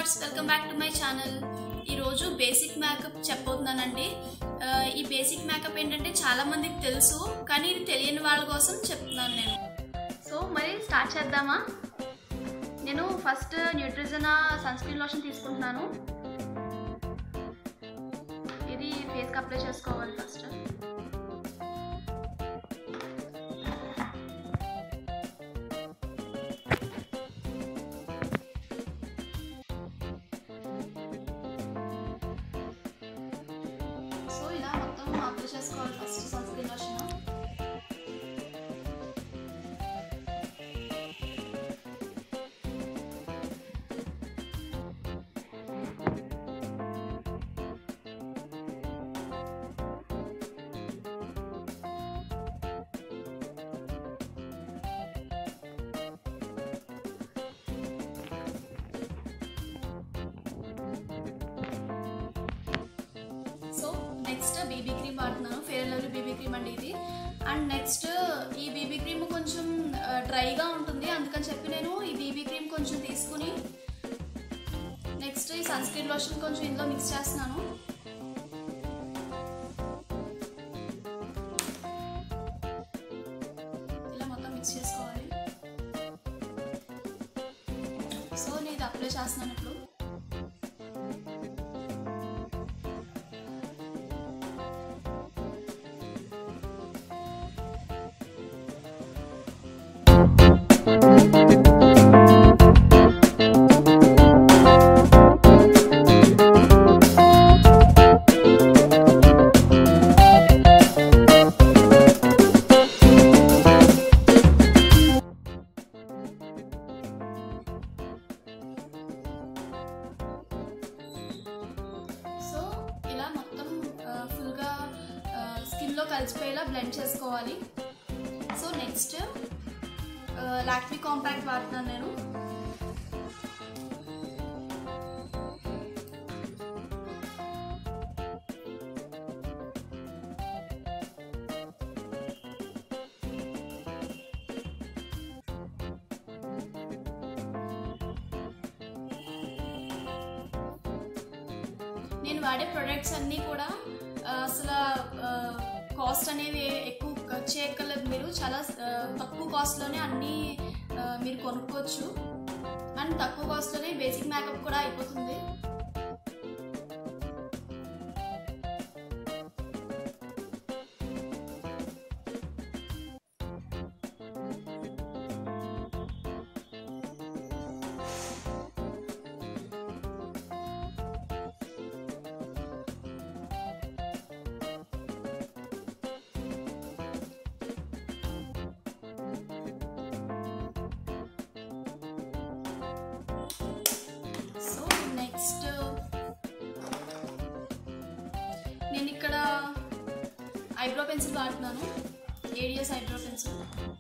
viewers welcome back to my channel ఈరోజు basic makeup చెప్పబోతున్నానండి ఆ, ఈ బేసిక్ మేకప్ ఏంటంటే చాలా మందికి తెలుసు కానీ ఇది తెలియని వాళ్ళ కోసం చెప్తున్నాను నేను సో మరి స్టార్ట్ చేద్దామా నేను first Neutrogena sunscreen lotion తీసుకుంటున్నాను ఇది ఫేస్కి అప్లై చేసుకోవాలి ఫస్ట్ సో ఇలా మొత్తం అప్లై చేసుకోవాలి first sunscreen lotion so next BB cream వాడుతున్నాను ఫేర్ లవ్లీ బీబీ క్రీమ్ అండి ఇది అండ్ నెక్స్ట్ ఈ బీబీ క్రీమ్ కొంచెం డ్రైగా ఉంటుంది అందుకని చెప్పి నేను ఈ బీబీ క్రీమ్ కొంచెం తీసుకుని నెక్స్ట్ ఈ సన్ స్క్రీన్ లోషన్ కొంచెం ఇందులో మిక్స్ చేస్తున్నాను ఇలా మొత్తం మిక్స్ చేసుకోవాలి సో నేను ఇది అప్లై చేస్తున్నాను ఇప్పుడు సో ఇలా మొత్తం ఫుల్గా స్కిన్లో కలిసిపోయేలా బ్లెండ్ చేసుకోవాలి సో నెక్స్ట్ లాక్మీ కాంపాక్ట్ వాడుతున్నాను నేను నేను వాడే ప్రొడక్ట్స్ అన్నీ కూడా ఆ, అసలు కాస్ట్ అనేది ఎక్కువ ఖర్చు చేయక్కర్లేదు మీరు చాలా ఆ, తక్కువ కాస్ట్లోనే అన్నీ ఆ, మీరు కొనుక్కోవచ్చు అండ్ తక్కువ కాస్ట్లోనే బేసిక్ మేకప్ కూడా అయిపోతుంది సో నెక్స్ట్ నేను ఇక్కడ ఐబ్రో పెన్సిల్ వాడుతున్నాను ఏడియస్ ఐబ్రో పెన్సిల్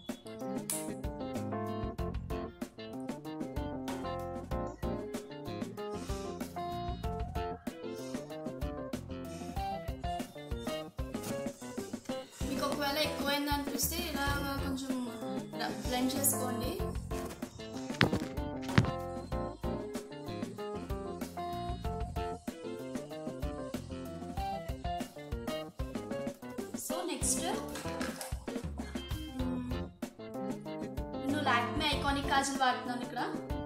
మీకు ఒకవేళ ఎక్కువైంది అనిపిస్తే ఇలా కొంచెం బ్లెండ్ చేసుకోండి సో నెక్స్ట్ నేను లాక్మే ఐకానిక్ కాజల్ వాడుతున్నాను ఇక్కడ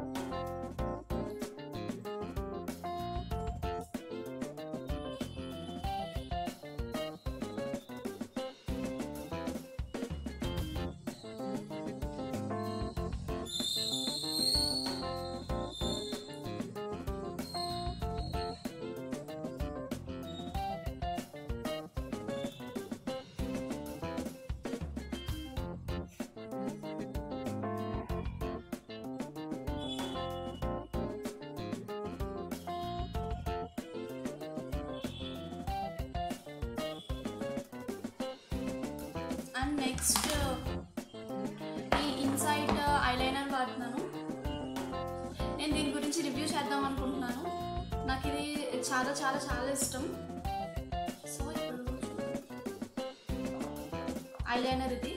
అండ్ నెక్స్ట్ ఈ ఇన్సైడ్ ఐలైనర్ వాడుతున్నాను నేను దీని గురించి రివ్యూ చేద్దాం అనుకుంటున్నాను నాకు ఇది చాలా చాలా చాలా ఇష్టం సో ఇప్పుడు ఐలైనర్ ఇది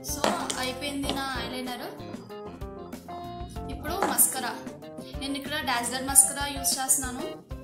సో అయిపోయింది నా ఐలైనర్ ఇప్పుడు మస్కరా నేను ఇక్కడ డాజ్లర్ మస్కరా యూస్ చేస్తున్నాను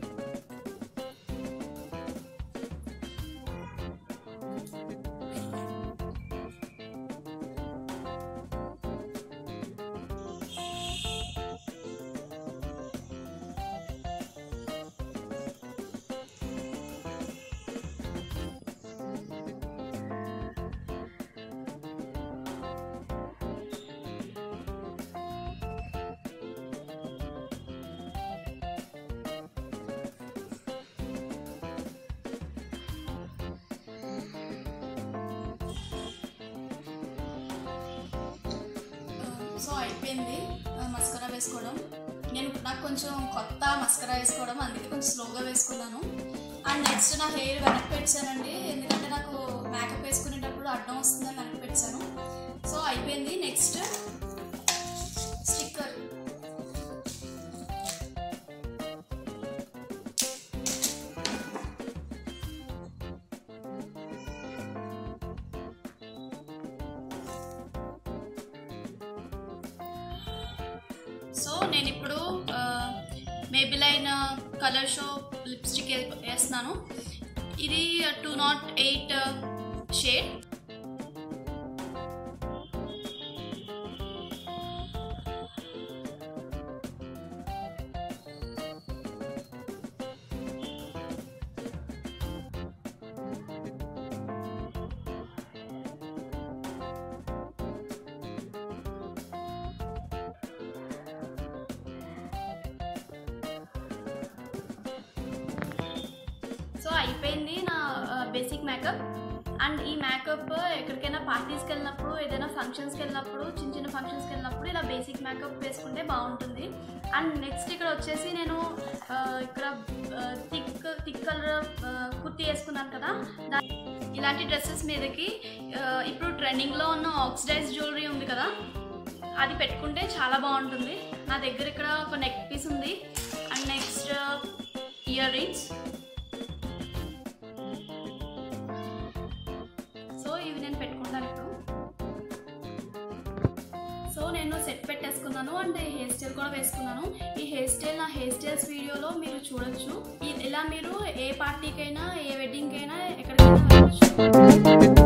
సో అయిపోయింది ఆ, మస్కరా వేసుకోవడం నేను నాకు కొంచెం కొత్త మస్కరా వేసుకోవడం అందుకే కొంచెం స్లోగా వేసుకున్నాను అండ్ నెక్స్ట్ నా హెయిర్ వెనక్కి పెట్టానండి ఎందుకంటే నాకు మేకప్ వేసుకునేటప్పుడు అడ్డం వస్తుందని వెనక్కి పెట్టాను సో అయిపోయింది నెక్స్ట్ స్టిక్కర్ సో నేను ఇప్పుడు మేబిలైన్ కలర్ షో లిప్స్టిక్ వేస్తున్నాను ఇది two not eight shade so అయిపోయింది నా బేసిక్ మేకప్ అండ్ ఈ మేకప్ ఎక్కడికైనా పార్టీస్కి వెళ్ళినప్పుడు ఏదైనా ఫంక్షన్స్కి వెళ్ళినప్పుడు చిన్న చిన్న ఫంక్షన్స్కి వెళ్ళినప్పుడు ఇలా బేసిక్ మేకప్ వేసుకుంటే బాగుంటుంది అండ్ నెక్స్ట్ ఇక్కడ వచ్చేసి నేను ఆ, ఇక్కడ థిక్ థిక్ కలర్ కుర్తీ వేసుకున్నాను కదా దా- ఇలాంటి డ్రెస్సెస్ మీదకి ఆ, ఇప్పుడు ట్రెండింగ్లో ఉన్న ఆక్సిడైజ్ జ్యువెలరీ ఉంది కదా అది పెట్టుకుంటే చాలా బాగుంటుంది నా దగ్గర ఇక్కడ ఒక నెక్ పీస్ ఉంది and next earrings so ఇవి నేను పెట్టుకుంటాను ఇప్పుడు సో నేను సెట్ పెట్టేసుకున్నాను అండ్ హెయిర్ స్టైల్ కూడా వేసుకున్నాను ఈ హెయిర్ స్టైల్ నా హెయిర్ స్టైల్స్ వీడియోలో మీరు చూడొచ్చు ఇ- ఇలా మీరు ఏ పార్టీకైనా ఏ వెడ్డింగ్కైనా ఎక్కడికైనా వెళ్ళొచ్చు